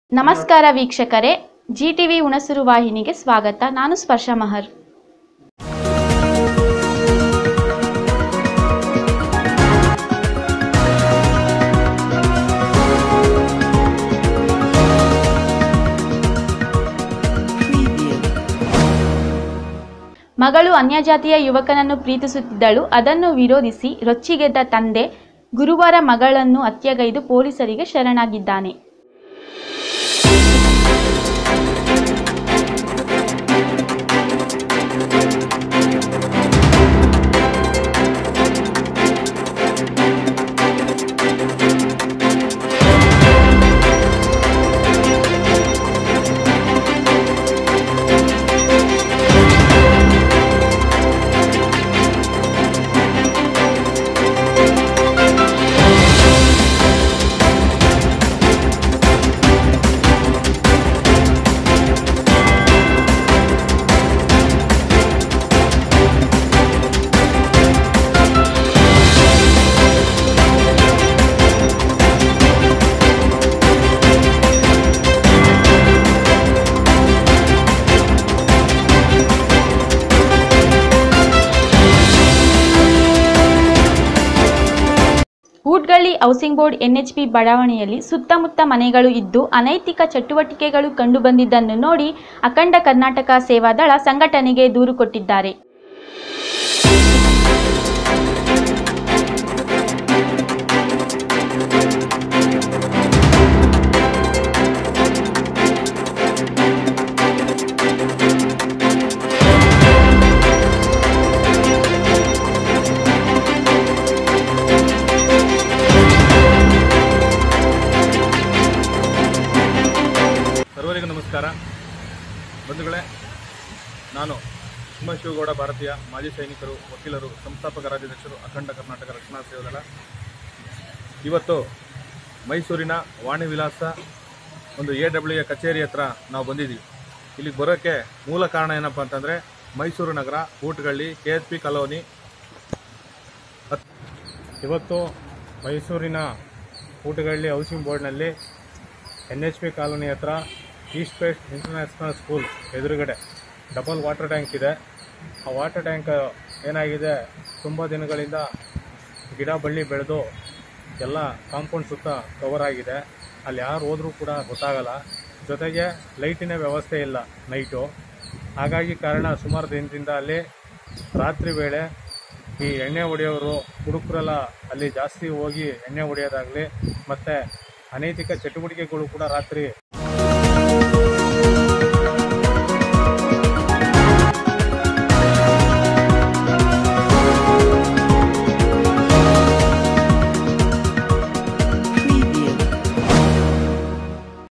ನಮಸ್ಕಾರ ವೀಕ್ಷಕರೇ G TV Hunsur ವಾಹಿನಿಗೆ ಸ್ವಾಗತ ನಾನು ಸ್ಪರ್ಶ ಮಹರ್ ಮಗಳು ಅನ್ಯಜಾತಿಯ ಯುವಕನನ್ನು ಪ್ರೀತಿಸುತ್ತಿದ್ದಳು ಅದನ್ನು ವಿರೋಧಿಸಿ ರೊಚ್ಚಿಗೆದ್ದ ತಂದೆ ಗುರುವಾರ ಮಗಳನ್ನು ಹತ್ಯೆಗೈದು ಪೊಲೀಸರಿಗೆ ಶರಣಾಗಿದ್ದಾನೆ ಊಟ್ಗಳ್ಳಿ ಹೌಸಿಂಗ್ ಬೋರ್ಡ್ ಎನ್ಎಚ್ಪಿ ಬಡಾವಣೆಯಲ್ಲಿ ಸುತ್ತಮುತ್ತ ಮನೆಗಳು ಇದ್ದು ಅನೈತಿಕ ಚಟುವಟಿಕೆಗಳು ಕಂಡುಬಂದಿದ್ದನ್ನು ನೋಡಿ ಅಖಂಡ ಕರ್ನಾಟಕ ಸೇವಾದಳ ಸಂಘಟನೆಗೆ ದೂರು ಕೊಟ್ಟಿದ್ದಾರೆ ಸರ್ವರಿಗೂ ನಮಸ್ಕಾರ ಬಂಧುಗಳೇ ನಾನು ಸುಮ ಶಿವಗೌಡ ಭಾರತೀಯ ಮಾಜಿ ಸೈನಿಕರು ವಕೀಲರು ಸಂಸ್ಥಾಪಕ ರಾಜ್ಯಾಧ್ಯಕ್ಷರು ಅಖಂಡ ಕರ್ನಾಟಕ ರಕ್ಷಣಾ ಸೇವಾದಳ ಇವತ್ತು ಮೈಸೂರಿನ ವಾಣಿ ವಿಲಾಸ ಒಂದು ಎ ಡಬ್ಲ್ಯೂ ಎ ಕಚೇರಿ ಹತ್ರ ನಾವು ಬಂದಿದ್ದೀವಿ ಇಲ್ಲಿಗೆ ಬರೋಕ್ಕೆ ಮೂಲ ಕಾರಣ ಏನಪ್ಪ ಅಂತಂದರೆ ಮೈಸೂರು ನಗರ Hootagalli K H P colony ಇವತ್ತು ಮೈಸೂರಿನ ಊಟಗಳ್ಳಿ ಹೌಸಿಂಗ್ ಬೋರ್ಡ್ನಲ್ಲಿ ಎನ್ ಎಚ್ ಪಿ ಕಾಲೋನಿ ಹತ್ರ ಈಸ್ಟ್ ವೆಸ್ಟ್ ಇಂಟರ್ನ್ಯಾಷನಲ್ ಸ್ಕೂಲ್ ಎದುರುಗಡೆ ಡಬಲ್ ವಾಟರ್ ಟ್ಯಾಂಕ್ ಇದೆ ಆ ವಾಟರ್ ಟ್ಯಾಂಕ್ ಏನಾಗಿದೆ ತುಂಬ ದಿನಗಳಿಂದ ಗಿಡ ಬಳ್ಳಿ ಬೆಳೆದು ಎಲ್ಲ ಕಾಂಪೌಂಡ್ ಸುತ್ತ ಕವರ್ ಆಗಿದೆ ಅಲ್ಲಿ ಯಾರು ಹೋದ್ರೂ ಕೂಡ ಗೊತ್ತಾಗಲ್ಲ ಜೊತೆಗೆ ಲೈಟಿನ ವ್ಯವಸ್ಥೆ ಇಲ್ಲ ನೈಟು ಹಾಗಾಗಿ ಕಾರಣ ಸುಮಾರು ದಿನದಿಂದ ಅಲ್ಲಿ ರಾತ್ರಿ ವೇಳೆ ಈ ಎಣ್ಣೆ ಹೊಡೆಯೋರು ಹುಡುಗರೆಲ್ಲ ಅಲ್ಲಿ ಜಾಸ್ತಿ ಹೋಗಿ ಎಣ್ಣೆ ಹೊಡೆಯೋದಾಗಲಿ ಮತ್ತು ಅನೈತಿಕ ಚಟುವಟಿಕೆಗಳು ಕೂಡ ರಾತ್ರಿ